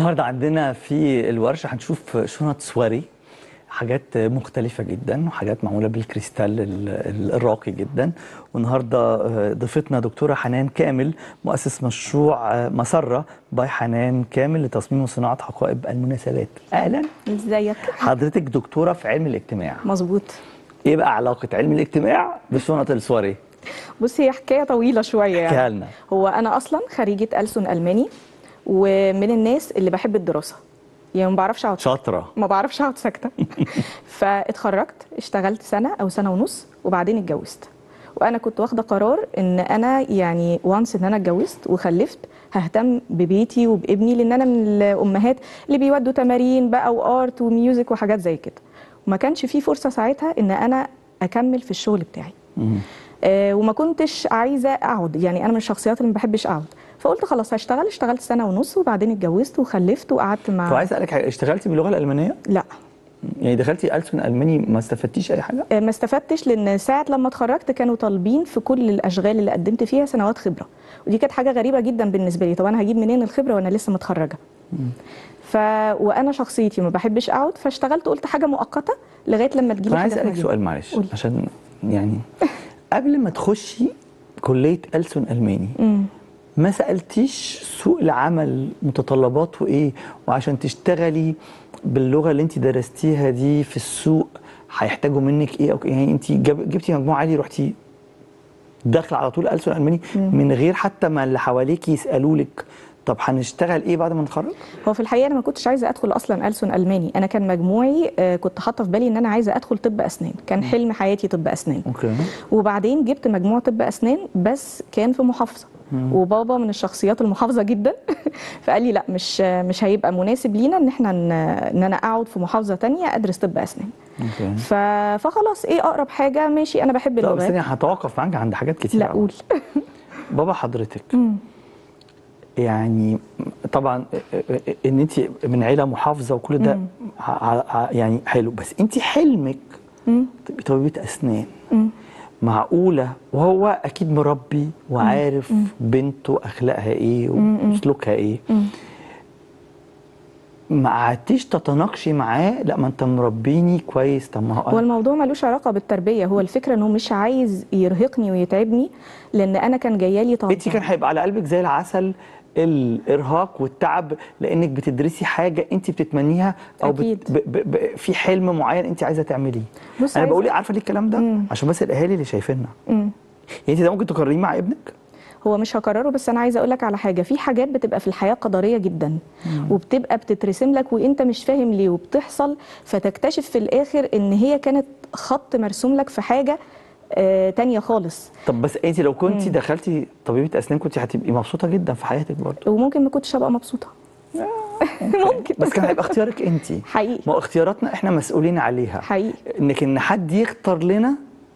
النهارده عندنا في الورشه هنشوف شنط سواري حاجات مختلفة جدا وحاجات معمولة بالكريستال ال- ال- الراقي جدا والنهاردة آه، ضيفتنا دكتورة حنان كامل مؤسس مشروع آه، مسرة باي حنان كامل لتصميم وصناعة حقائب المناسبات أهلا ازيك حضرتك دكتورة في علم الاجتماع مظبوط إيه بقى علاقة علم الاجتماع بشنط السواري؟ بص هي حكايه طويله شويه احكيها يعني لنا هو انا اصلا خريجه ألسن الماني ومن الناس اللي بحب الدراسه يعني ما بعرفش اقعد شاطرة ما بعرفش اقعد ساكته فاتخرجت اشتغلت سنه او سنه ونص وبعدين اتجوزت وانا كنت واخده قرار ان انا يعني وانس ان انا اتجوزت وخلفت ههتم ببيتي وبابني لان انا من الامهات اللي بيودوا تمارين بقى وارت وميوزك وحاجات زي كده وما كانش في فرصه ساعتها ان انا اكمل في الشغل بتاعي مم. آه، وما كنتش عايزه اقعد يعني انا من الشخصيات اللي ما بحبش اقعد فقلت خلاص هشتغل اشتغلت سنه ونص وبعدين اتجوزت وخلفت وقعدت مع طب عايز أسألك حاجة اشتغلتي باللغة الألمانية؟ لا يعني دخلتي ألسن ألماني ما استفدتيش أي حاجة؟ آه، ما استفدتش لان ساعه لما اتخرجت كانوا طالبين في كل الاشغال اللي قدمت فيها سنوات خبره ودي كانت حاجه غريبه جدا بالنسبه لي طب انا هجيب منين الخبره وانا لسه متخرجه ف وانا شخصيتي ما بحبش اقعد فاشتغلت قلت حاجه مؤقته لغايه لما تجيلي طب عايز حاجه اسالك تانية. سؤال معلش قولي. عشان يعني قبل ما تخشي كليه ألسن ألماني مم. ما سالتيش سوق العمل متطلباته ايه وعشان تشتغلي باللغه اللي انت درستيها دي في السوق هيحتاجوا منك ايه او يعني انت جاب- جبتي مجموع عالي رحتي داخله على طول ألسن ألماني من غير حتى ما اللي حواليك يسالوا لك طب هنشتغل ايه بعد ما نتخرج؟ هو في الحقيقه انا ما كنتش عايزه ادخل اصلا ألسن الماني انا كان مجموعي آه، كنت حاطه في بالي ان انا عايزه ادخل طب اسنان كان حلم حياتي طب اسنان اوكي وبعدين جبت مجموع طب اسنان بس كان في محافظه وبابا من الشخصيات المحافظه جدا فقال لي لا مش مش هيبقى مناسب لينا ان احنا ن- ان انا اقعد في محافظه تانية ادرس طب اسنان اوكي ف... فخلاص ايه اقرب حاجه ماشي انا بحب لا بس اللغات انا هتوقف معاك عند حاجات كتير لا أوي. قول بابا حضرتك يعني طبعا ان انت من عيله محافظه وكل ده ع- ع- يعني حلو بس انت حلمك تبقي طبيبه اسنان معقوله وهو اكيد مربي وعارف بنته اخلاقها ايه وسلوكها ايه ما قعدتيش تتناقشي معاه لا ما انت مربيني كويس طب ما هو هو الموضوع ملوش علاقه بالتربيه هو الفكره انه مش عايز يرهقني ويتعبني لان انا كان جايالي طبعا انت كان هيبقى على قلبك زي العسل الارهاق والتعب لانك بتدرسي حاجه انت بتتمنيها او أكيد. بت ب ب ب في حلم معين انت عايزه تعمليه بص انا عايزة- بقول عارفه ليه الكلام ده مم. عشان بس الاهالي اللي شايفيننا مم. يعني انت ده ممكن تقرريه مع ابنك هو مش هكرره بس انا عايزه اقول لك على حاجه في حاجات بتبقى في الحياه قدريه جدا وبتبقى بتترسم لك وانت مش فاهم ليه وبتحصل فتكتشف في الاخر ان هي كانت خط مرسوم لك في حاجه آه تانية خالص طب بس انت لو كنت دخلتي طبيبه اسنان كنت هتبقي مبسوطه جدا في حياتك برضه وممكن ما كنتش ابقى مبسوطه ممكن بس كان هيبقى اختيارك انت حقيقي ما هو اختياراتنا احنا مسؤولين عليها حقيقي انك ان حد يختار لنا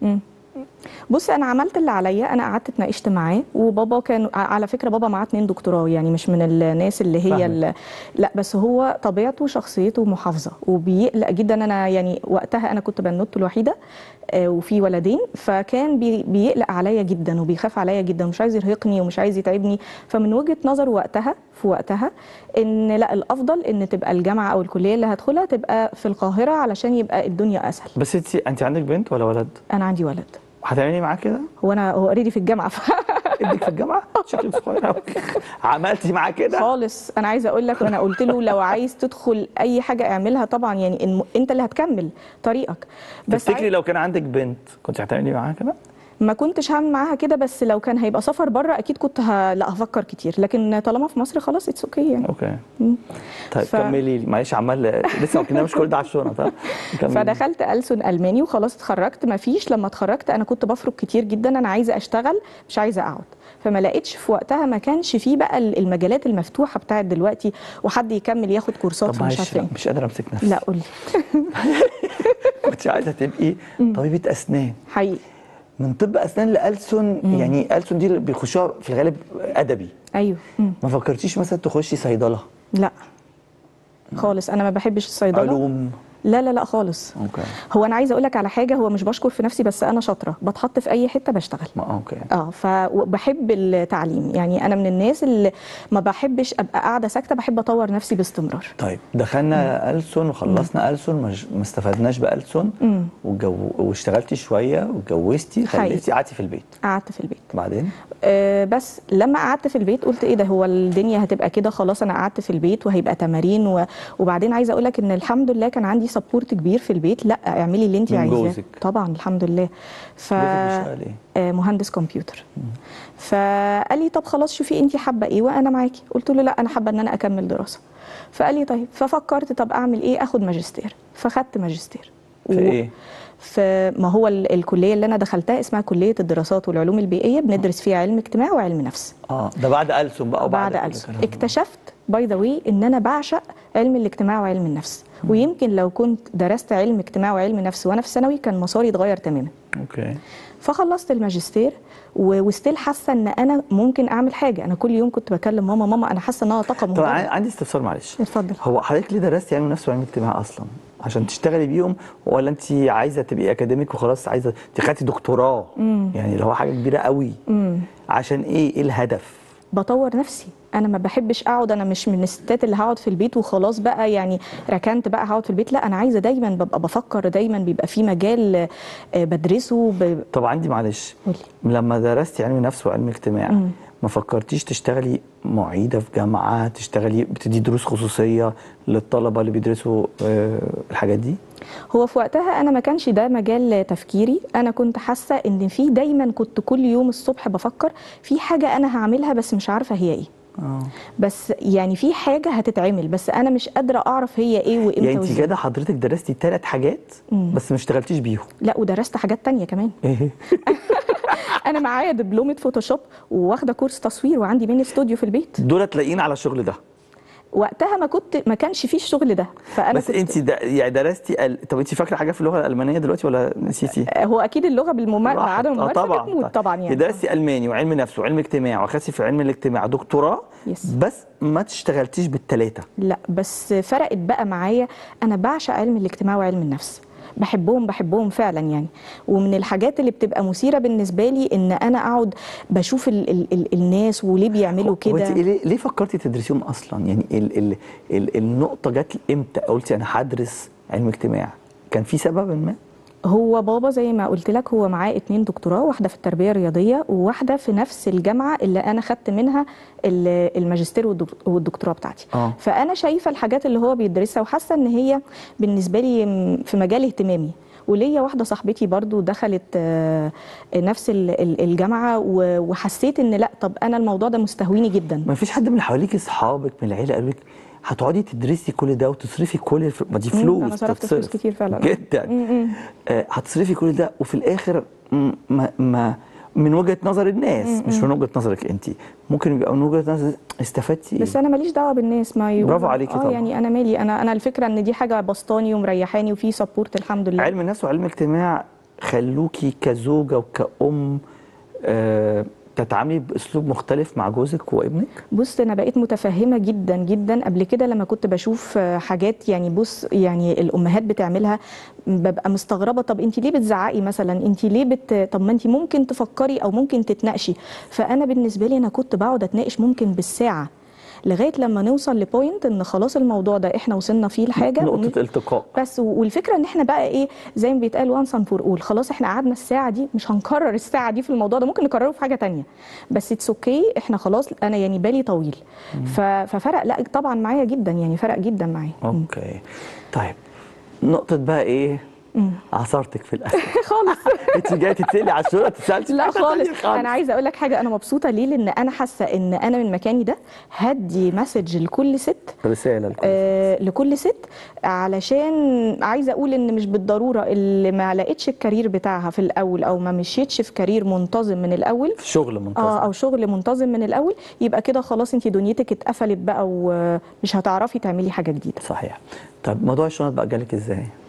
بص انا عملت اللي عليا انا قعدت اتناقشت معاه وبابا كان ع- على فكره بابا معاه اتنين دكتوراه يعني مش من الناس اللي هي فاهمك. ال- لا بس هو طبيعته شخصيته محافظه وبيقلق جدا انا يعني وقتها انا كنت بنوته الوحيده آه، وفي ولدين فكان بي- بيقلق عليا جدا وبيخاف عليا جدا ومش عايز يرهقني ومش عايز يتعبني فمن وجهه نظر وقتها في وقتها ان لا الافضل ان تبقى الجامعه او الكليه اللي هدخلها تبقى في القاهره علشان يبقى الدنيا اسهل بس انت انت عندك بنت ولا ولد انا عندي ولد هتعملي معاه كده هو انا هو اوريدي في الجامعه ف... ابنك في الجامعه شكلك صغير قوي عملتي معاه كده خالص انا عايزه اقول لك انا قلت له لو عايز تدخل اي حاجه اعملها طبعا يعني الم... انت اللي هتكمل طريقك بس تفتكري عايز... لو كان عندك بنت كنت هتعملي معاها كده ما كنتش هعمل معاها كده بس لو كان هيبقى سفر بره اكيد كنت ه... لا هفكر كتير لكن طالما في مصر خلاص اتس اوكي يعني اوكي مم. طيب ف- كملي لي معلش عمال لسه ما كناش كل ده على الشنط ها كملي. فدخلت ألسن ألماني وخلاص اتخرجت ما فيش لما اتخرجت أنا كنت بفرق كتير جدا أنا عايزة أشتغل مش عايزة أقعد فما لقيتش في وقتها ما كانش فيه بقى المجالات المفتوحة بتاعت دلوقتي وحد يكمل ياخد كورسات طب فمش معلش عارفة لا، إيه. مش قادره امسك نفسي لا قولي كنت عايزه تبقي طبيبه اسنان حقيقي من طب اسنان لألسن يعني ألسن دي اللي بيخشوها في الغالب ادبي أيوه مم. ما فكرتيش مثلا تخشي صيدله لا خالص انا ما بحبش الصيدله علوم لا لا لا خالص اوكي هو انا عايزه اقول لك على حاجه هو مش بشكر في نفسي بس انا شاطره بتحط في اي حته بشتغل ما اوكي اه فبحب التعليم يعني انا من الناس اللي ما بحبش ابقى قاعده ساكته بحب اطور نفسي باستمرار طيب دخلنا ألسن وخلصنا ألسن مش- ما استفدناش بألسن مم. وجو... واشتغلتي شوية واتجوزتي حقيقي. خلفتي قعدتي في البيت قعدت في البيت بعدين آه، بس لما قعدت في البيت قلت ايه ده هو الدنيا هتبقى كده خلاص انا قعدت في البيت وهيبقى تمارين و... وبعدين عايزه اقول لك ان الحمد لله كان عندي سبورت كبير في البيت لا اعملي اللي انت من عايزاه جوزك. طبعا الحمد لله ف جوزك بيشتغل ايه؟ آه، مهندس كمبيوتر فقال لي طب خلاص شوفي انت حابه ايه وانا معاكي قلت له لا انا حابه ان انا اكمل دراسه فقال لي طيب ففكرت طب اعمل ايه اخد ماجستير فخدت ماجستير في ايه؟ فما هو ال- الكليه اللي انا دخلتها اسمها كليه الدراسات والعلوم البيئيه بندرس فيها علم اجتماع وعلم نفس اه ده بعد ألسن بقى وبعد بعد كل ألسن الكلام ده. اكتشفت باي ذا واي ان انا بعشق علم الاجتماع وعلم النفس ويمكن لو كنت درست علم اجتماع وعلم نفس وانا في ثانوي كان مساري اتغير تماما اوكي فخلصت الماجستير و- وستيل حاسه ان انا ممكن اعمل حاجه انا كل يوم كنت بكلم ماما ماما انا حاسه ان انا طاقه طب مهدره عن- عندي استفسار معلش اتفضل هو حضرتك ليه درستي علم نفس وعلم اجتماع اصلا؟ عشان تشتغلي بيهم ولا انت عايزه تبقي اكاديميك وخلاص عايزه انت خدتي دكتوراه يعني اللي هو حاجه كبيره قوي امم عشان ايه ايه الهدف؟ بطور نفسي انا ما بحبش اقعد انا مش من الستات اللي هقعد في البيت وخلاص بقى يعني ركنت بقى هقعد في البيت لا انا عايزه دايما ببقى بفكر دايما بيبقى في مجال آه، بدرسه ب... طب عندي معلش قولي. لما درستي علم نفس وعلم اجتماع مم. ما فكرتيش تشتغلي معيده في جامعه تشتغلي بتدي دروس خصوصيه للطلبه اللي بيدرسوا آه، الحاجات دي هو في وقتها انا ما كانش ده مجال تفكيري انا كنت حاسه ان في دايما كنت كل يوم الصبح بفكر في حاجه انا هعملها بس مش عارفه هي ايه اه بس يعني في حاجه هتتعمل بس انا مش قادره اعرف هي ايه وامتى يعني انت وازاي كده حضرتك درستي ثلاث حاجات مم. بس ما اشتغلتيش بيهم لا ودرست حاجات تانية كمان ايه انا معايا دبلومه فوتوشوب وواخده كورس تصوير وعندي ميني استوديو في البيت دول تلاقيين على الشغل ده وقتها ما كنت ما كانش فيه الشغل ده فانا بس كنت انت دا يعني درستي ال... طب انت فاكره حاجه في اللغه الالمانيه دلوقتي ولا نسيتي؟ هو اكيد اللغه بالممارسه راحت. عدم آه الممارسه طبعا بتموت طبعا يعني درستي الماني وعلم نفس وعلم اجتماع واخدتي في علم الاجتماع دكتوراه يس. بس ما تشتغلتيش بالثلاثه لا بس فرقت بقى معايا انا بعشق علم الاجتماع وعلم النفس بحبهم بحبهم فعلا يعني ومن الحاجات اللي بتبقى مثيره بالنسبه لي ان انا اقعد بشوف ال ال ال الناس وليه بيعملوا هو كده انت ليه ليه فكرتي تدرسيهم اصلا؟ يعني ال... ال... ال... النقطه جت امتى؟ قلتي انا هدرس علم اجتماع كان في سبب ما؟ هو بابا زي ما قلت لك هو معاه اتنين دكتوراه واحده في التربيه الرياضيه وواحده في نفس الجامعه اللي انا خدت منها ال- الماجستير والدك- والدكتوراه بتاعتي اه فانا شايفه الحاجات اللي هو بيدرسها وحاسه ان هي بالنسبه لي م- في مجال اهتمامي وليا واحده صاحبتي برضو دخلت آه، نفس ال- ال- الجامعه و- وحسيت ان لا طب انا الموضوع ده مستهويني جدا ما فيش حد من حواليك اصحابك من العيله قالوا لك هتقعدي تدرسي كل ده وتصرفي كل الف... ما دي مم، فلوس أنا صرفت فلوس تتصرف. كتير فعلا. جدا مم. آه هتصرفي كل ده وفي الاخر م- ما, ما من وجهه نظر الناس مش من وجهه نظرك انت ممكن يبقى من وجهه نظر استفدتي بس ايه؟ انا ماليش دعوه بالناس ما يقولوا برافو عليكي اه طبعا. يعني انا مالي انا انا الفكره ان دي حاجه بسطاني ومريحاني وفي سبورت الحمد لله علم النفس وعلم الاجتماع خلوكي كزوجه وكأم آه تتعاملي باسلوب مختلف مع جوزك وابنك؟ بص انا بقيت متفهمه جدا جدا قبل كده لما كنت بشوف آه، حاجات يعني بص يعني الامهات بتعملها ببقى مستغربه طب انت ليه بتزعقي مثلا انت ليه بت طب ما انت ممكن تفكري او ممكن تتناقشي فانا بالنسبه لي انا كنت بقعد اتناقش ممكن بالساعه لغايه لما نوصل لبوينت ان خلاص الموضوع ده احنا وصلنا فيه لحاجه نقطه التقاء بس و- والفكره ان احنا بقى ايه زي ما بيتقال وانس اند فور اول خلاص احنا قعدنا الساعه دي مش هنكرر الساعه دي في الموضوع ده ممكن نكرره في حاجه تانية بس اتس اوكي احنا خلاص انا يعني بالي طويل ف- ففرق لا طبعا معايا جدا يعني فرق جدا معايا اوكي طيب نقطه بقى ايه؟ مم. عصرتك في الاخر خالص انت جايه تتسالي على الشغل تسالتي لا خالص انا عايزه اقول لك حاجه انا مبسوطه ليه لان انا حاسه ان انا من مكاني ده هدي مسج لكل ست رساله لكل آه لكل ست علشان عايزه اقول ان مش بالضروره اللي ما لقيتش الكارير بتاعها في الاول او ما مشيتش في كارير منتظم من الاول في شغل منتظم اه او شغل منتظم من الاول يبقى كده خلاص انت دنيتك اتقفلت بقى ومش هتعرفي تعملي حاجه جديده صحيح طب موضوع الشنط بقى جالك ازاي؟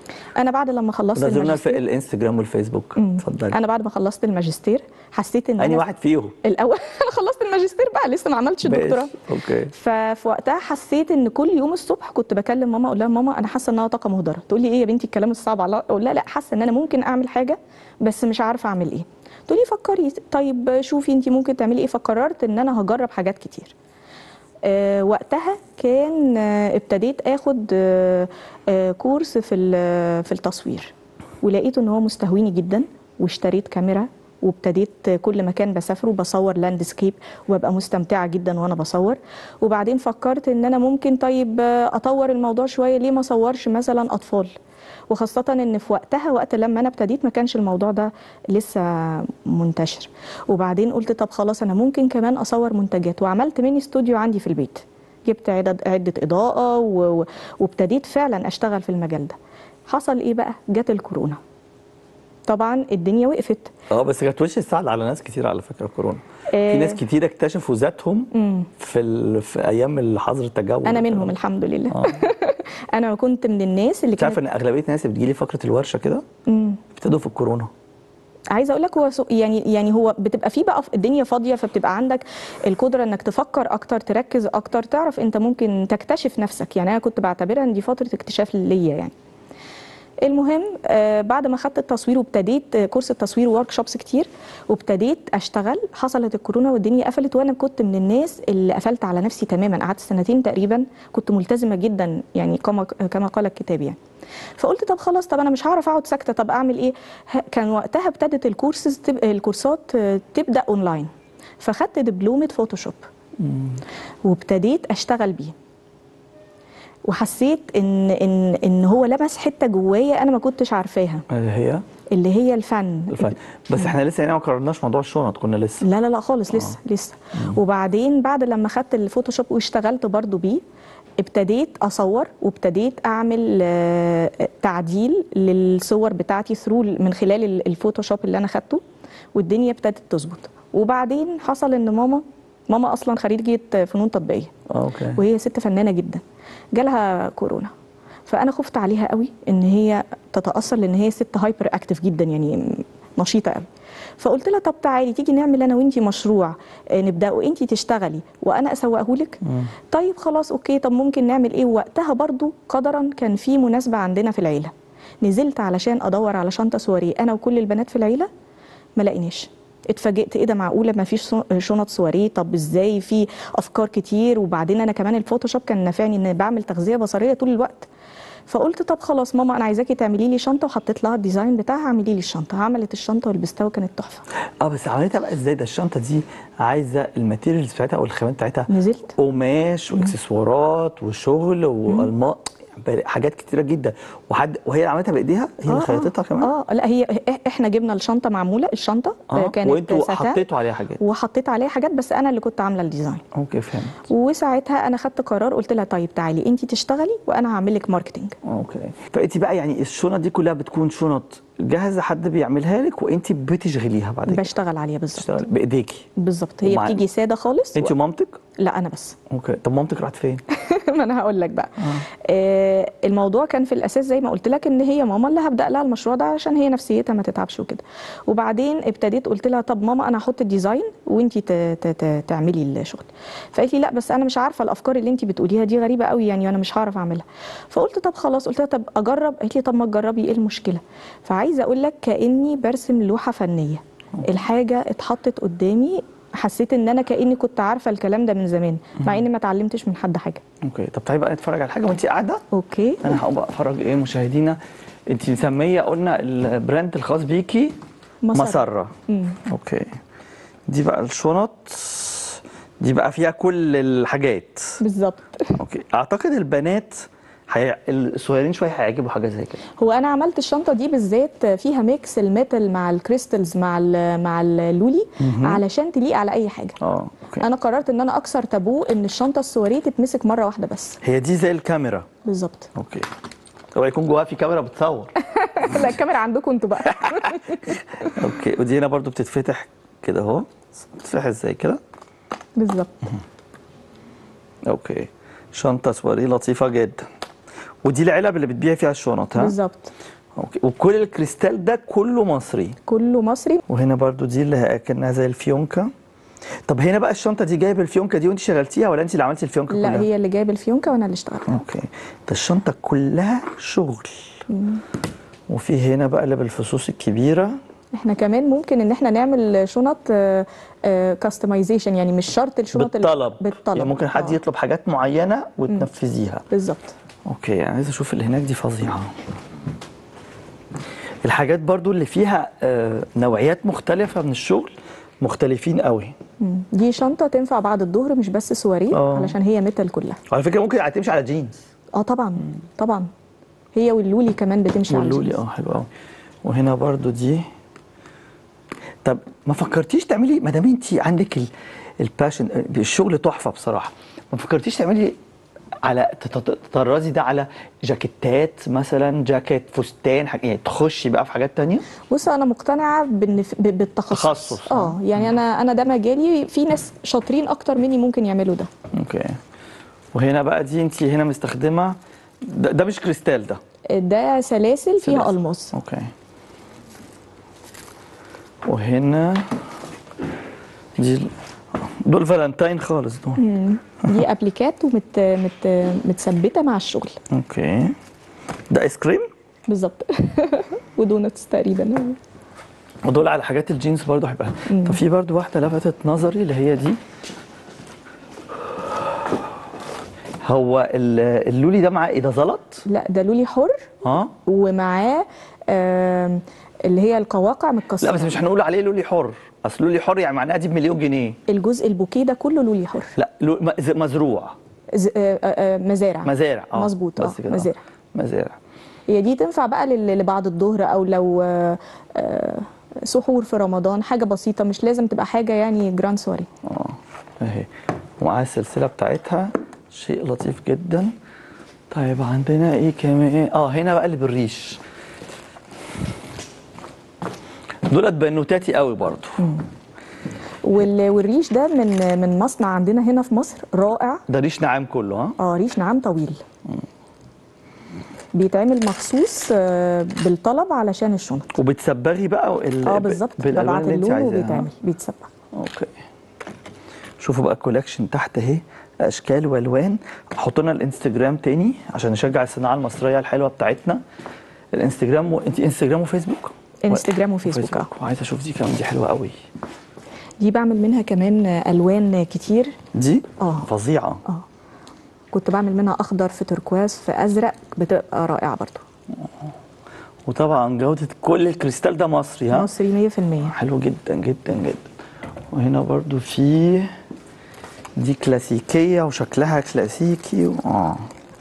انا بعد لما خلصت نزلونا في الماجستير الانستجرام والفيسبوك اتفضلي انا بعد ما خلصت الماجستير حسيت ان انهي أنا واحد فيهم الاول انا خلصت الماجستير بقى لسه ما عملتش الدكتوراه ماشي. اوكي ففي وقتها حسيت ان كل يوم الصبح كنت بكلم ماما اقول لها ماما انا حاسه انها طاقه مهدره تقول لي ايه يا بنتي الكلام الصعب على اقول لها لا حاسه ان انا ممكن اعمل حاجه بس مش عارفه اعمل ايه تقول لي فكري طيب شوفي انت ممكن تعملي ايه فقررت ان انا هجرب حاجات كتير آه وقتها كان آه ابتديت اخد آه آه كورس في ال- في التصوير ولقيت ان هو مستهويني جدا واشتريت كاميرا وابتديت كل مكان بسافره بصور لاندسكيب وابقى مستمتعه جدا وانا بصور وبعدين فكرت ان انا ممكن طيب آه، اطور الموضوع شويه ليه ما اصورش مثلا اطفال وخاصة ان في وقتها وقت لما انا ابتديت ما كانش الموضوع ده لسه منتشر وبعدين قلت طب خلاص انا ممكن كمان اصور منتجات وعملت ميني استوديو عندي في البيت جبت عدد عدة اضاءة و- و- وابتديت فعلا اشتغل في المجال ده حصل ايه بقى جت الكورونا طبعا الدنيا وقفت اه بس كانت وش السعد على ناس كتير على فكره كورونا آه. في ناس كتير اكتشفوا ذاتهم في ال... في ايام الحظر التجول انا منهم الحمد لله اه انا كنت من الناس اللي انت عارفه كانت ان اغلبيه الناس اللي بتجيلي فقره الورشه كده ابتدوا في الكورونا عايزه اقول لك هو سو- يعني يعني هو بتبقى في بقى الدنيا فاضيه فبتبقى عندك القدره انك تفكر اكتر تركز اكتر تعرف انت ممكن تكتشف نفسك يعني انا كنت بعتبرها ان دي فتره اكتشاف ليا يعني المهم آه بعد ما خدت التصوير وابتديت آه، كورس التصوير وورك شوبس كتير وابتديت اشتغل حصلت الكورونا والدنيا قفلت وانا كنت من الناس اللي قفلت على نفسي تماما قعدت سنتين تقريبا كنت ملتزمه جدا يعني كما كما قال الكتاب يعني فقلت طب خلاص طب انا مش هعرف اقعد ساكته طب اعمل ايه ه- كان وقتها ابتدت الكورسز تب... الكورسات آه، تبدا اونلاين فخدت دبلومه فوتوشوب وابتديت اشتغل بيه وحسيت ان ان ان هو لمس حته جوايا انا ما كنتش عارفاها اللي هي اللي هي الفن الفن بس احنا لسه هنا ما قررناش موضوع الشنط كنا لسه لا لا لا خالص لسه لسه وبعدين بعد لما خدت الفوتوشوب واشتغلت برضو بيه ابتديت اصور وابتديت اعمل آه، تعديل للصور بتاعتي ثرو من خلال ال- الفوتوشوب اللي انا خدته والدنيا ابتدت تظبط وبعدين حصل ان ماما ماما اصلا خريجه فنون تطبيقيه اه اوكي وهي ست فنانه جدا جالها كورونا فانا خفت عليها قوي ان هي تتاثر لان هي ست هايبر اكتف جدا يعني نشيطه قوي فقلت لها طب تعالي تيجي نعمل انا وانتي مشروع آه، نبداه انتي تشتغلي وانا اسوقه لك طيب خلاص اوكي طب ممكن نعمل ايه وقتها برضو قدرا كان في مناسبه عندنا في العيله نزلت علشان ادور على شنطه سواريه انا وكل البنات في العيله ما لقيناش اتفاجئت ايه ده معقوله ما فيش شنط سواريه طب ازاي في افكار كتير وبعدين انا كمان الفوتوشوب كان نافعني ان بعمل تغذيه بصريه طول الوقت فقلت طب خلاص ماما انا عايزاكي تعملي لي شنطه وحطيت لها الديزاين بتاعها اعملي لي الشنطه عملت الشنطه ولبستها وكانت تحفه اه بس عملتها بقى ازاي ده الشنطه دي عايزه الماتيريالز بتاعتها او الخامات بتاعتها نزلت قماش واكسسوارات وشغل والماء حاجات كتيره جدا وحد وهي اللي عملتها بايديها هي اللي خيطتها كمان اه لا هي إح- احنا جبنا الشنطه معموله الشنطه اه كانت وانتوا ساتان حطيتوا عليها حاجات وحطيت عليها حاجات بس انا اللي كنت عامله الديزاين اوكي فهمت وساعتها انا خدت قرار قلت لها طيب تعالي انت تشتغلي وانا هعمل لك ماركتنج اوكي فانت بقى يعني الشنط دي كلها بتكون شنط جاهزه حد بيعملها لك وانت بتشغليها بعد كده بشتغل عليها بالظبط تشتغل بايديكي بالظبط هي ومع- بتيجي ساده خالص انت و... ومامتك لا انا بس اوكي طب مامتك راحت فين ما انا هقول لك بقى آه الموضوع كان في الاساس زي ما قلت لك ان هي ماما اللي هبدا لها المشروع ده عشان هي نفسيتها ما تتعبش وكده وبعدين ابتديت قلت لها طب ماما انا هحط الديزاين وانت تعملي الشغل فقالت لي لا بس انا مش عارفه الافكار اللي انت بتقوليها دي غريبه قوي يعني وانا مش هعرف اعملها فقلت طب خلاص قلت لها طب اجرب قالت لي طب ما تجربي ايه المشكله فعايزه اقول لك كاني برسم لوحه فنيه الحاجه اتحطت قدامي حسيت ان انا كاني كنت عارفه الكلام ده من زمان مع اني ما اتعلمتش من حد حاجه اوكي طب تعالي بقى نتفرج على حاجه وانت قاعده اوكي انا هقوم بقى اتفرج ايه مشاهدينا انت مسميه قلنا البراند الخاص بيكي مسرة. مسرة اوكي دي بقى الشنط دي بقى فيها كل الحاجات بالظبط اوكي اعتقد البنات حي... الصغيرين شويه هيعجبوا حاجه زي كده هو انا عملت الشنطه دي بالذات فيها ميكس الميتال مع الكريستلز مع ال مع اللولي علشان تليق على اي حاجه اه اوكي انا قررت ان انا اكسر تابو ان الشنطه السواريه تتمسك مره واحده بس هي دي زي الكاميرا بالظبط اوكي هو يكون جواها في كاميرا بتصور لا الكاميرا عندكم انتوا بقى اوكي ودي هنا برضو بتتفتح كده اهو بتتفتح ازاي كده بالظبط اوكي شنطه سواري لطيفه جدا ودي العلب اللي بتبيع فيها الشنط ها بالظبط اوكي وكل الكريستال ده كله مصري كله مصري وهنا برضو دي اللي كانها زي الفيونكه طب هنا بقى الشنطه دي جايب الفيونكه دي وانت شغلتيها ولا انت اللي عملتي الفيونكه لا كلها هي اللي جايب الفيونكه وانا اللي اشتغلت اوكي ده الشنطه كلها شغل وفي هنا بقى اللي بالفصوص الكبيره احنا كمان ممكن ان احنا نعمل شنط كاستمايزيشن يعني مش شرط الشنط اللي- بالطلب بالطلب يعني ممكن حد آه، يطلب حاجات معينه وتنفذيها بالظبط اوكي انا عايز اشوف اللي هناك دي فظيعه الحاجات برضو اللي فيها آه، نوعيات مختلفه من الشغل مختلفين قوي مم. دي شنطه تنفع بعد الظهر مش بس سواريه آه. علشان هي ميتال كلها وعلى فكره ممكن تمشي على جينز اه طبعا طبعا هي واللولي كمان بتمشي على واللولي الجينز. اه حلو قوي وهنا برضو دي طب ما فكرتيش تعملي ما دام انت عندك ال- الباشن الشغل تحفه بصراحه ما فكرتيش تعملي على تت- تطرزي ده على جاكيتات مثلا جاكيت فستان حاجة يعني تخشي بقى في حاجات تانية بص انا مقتنعه بالنف... ب- بالتخصص تخصص. اه يعني انا انا ده مجالي في ناس شاطرين اكتر مني ممكن يعملوا ده اوكي وهنا بقى دي انت هنا مستخدمه ده, ده مش كريستال ده ده سلاسل فيها سلاسل. الماس اوكي وهنا دي ال- دول فالنتاين خالص دول دي ابليكات ومت مت متثبته مع الشغل اوكي ده ايس كريم بالظبط ودونتس تقريبا ودول على حاجات الجينز برضو هيبقى طب في برضو واحده لفتت نظري اللي هي دي هو ال- اللولي ده معاه ايه ده زلط لا ده لولي حر ها ومعاه آم، اللي هي القواقع متكسره لا بس مش هنقول عليه لولي حر اصل لولي حر يعني معناها دي بمليون جنيه الجزء البوكيه ده كله لولي حر لا لو- مز- مزروع ز- آه، آه، آه، مزارع مزارع اه مظبوط اه بس كده آه. مزارع مزارع هي دي تنفع بقى لل- لبعد الظهر او لو آه، آه، سحور في رمضان حاجه بسيطه مش لازم تبقى حاجه يعني جراند سواري اه اهي ومعاها السلسله بتاعتها شيء لطيف جدا طيب عندنا ايه كمان اه هنا بقى اللي بالريش دولت بنوتاتي قوي برضو وال- والريش ده من من مصنع عندنا هنا في مصر رائع ده ريش نعام كله ها اه ريش نعام طويل بيتعمل مخصوص آه، بالطلب علشان الشنط وبتسبغي بقى ال- اه ب- بالظبط بالالوان ببعت اللي انت اللون عايزاها وبيتعمل بيتسبق اوكي شوفوا بقى الكولكشن تحت اهي اشكال والوان حط لنا الانستجرام تاني عشان نشجع الصناعه المصريه الحلوه بتاعتنا الانستجرام و... انت انستجرام وفيسبوك انستجرام وفيسبوك اه وعايزه اشوف دي كمان دي حلوه قوي دي بعمل منها كمان آه، الوان كتير دي اه. فظيعه اه كنت بعمل منها اخضر في تركواز في ازرق بتبقى رائعه برضو وطبعا جوده كل الكريستال ده مصري ها مصري 100% حلو جدا جدا جدا وهنا برضو في دي كلاسيكيه وشكلها كلاسيكي و... اه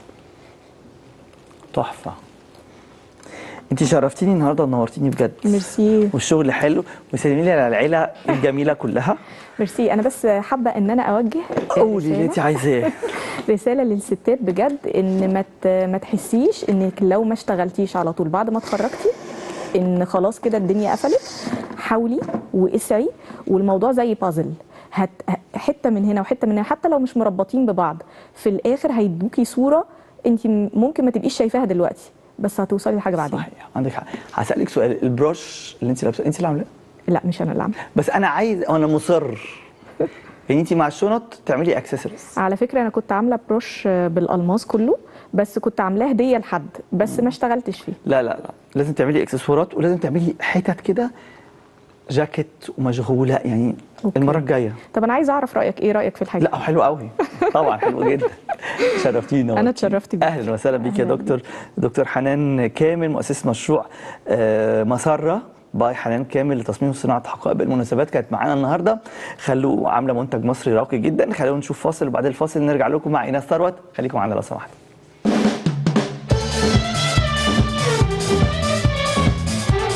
تحفه انت شرفتيني النهارده ونورتيني بجد ميرسي والشغل حلو وسلمي لي على العيله الجميله كلها ميرسي انا بس حابه ان انا اوجه قولي اللي رسالة- انت عايزاه رساله للستات بجد ان ما ت- ما تحسيش انك لو ما اشتغلتيش على طول بعد ما اتخرجتي ان خلاص كده الدنيا قفلت حاولي واسعي والموضوع زي بازل هت حته من هنا وحته من هنا حتى لو مش مربطين ببعض في الاخر هيدوكي صوره انت ممكن ما تبقيش شايفاها دلوقتي بس هتوصلي لحاجه بعدين صحيح عندك حق هسالك سؤال البروش اللي انت لابسه انت اللي عاملاه لا مش انا اللي عامله بس انا عايز انا مصر يعني انت مع الشنط تعملي اكسسوارز على فكره انا كنت عامله بروش بالالماس كله بس كنت عاملاه هديه لحد بس ما اشتغلتش فيه لا لا لا لازم تعملي اكسسوارات ولازم تعملي حتت كده جاكيت ومشغوله يعني أوكي. المره الجايه طب انا عايزه اعرف رايك ايه رايك في الحاجه لا حلو قوي طبعا حلو جدا شرفتينا أنا اتشرفت بيك. اهلا وسهلا بيك يا أهلاً دكتور دكتور حنان كامل مؤسس مشروع آه، مسره باي حنان كامل لتصميم وصناعه حقائب المناسبات كانت معانا النهارده خلوا عامله منتج مصري راقي جدا خلونا نشوف فاصل وبعد الفاصل نرجع لكم مع ايناس ثروت خليكم معانا لو سمحتوا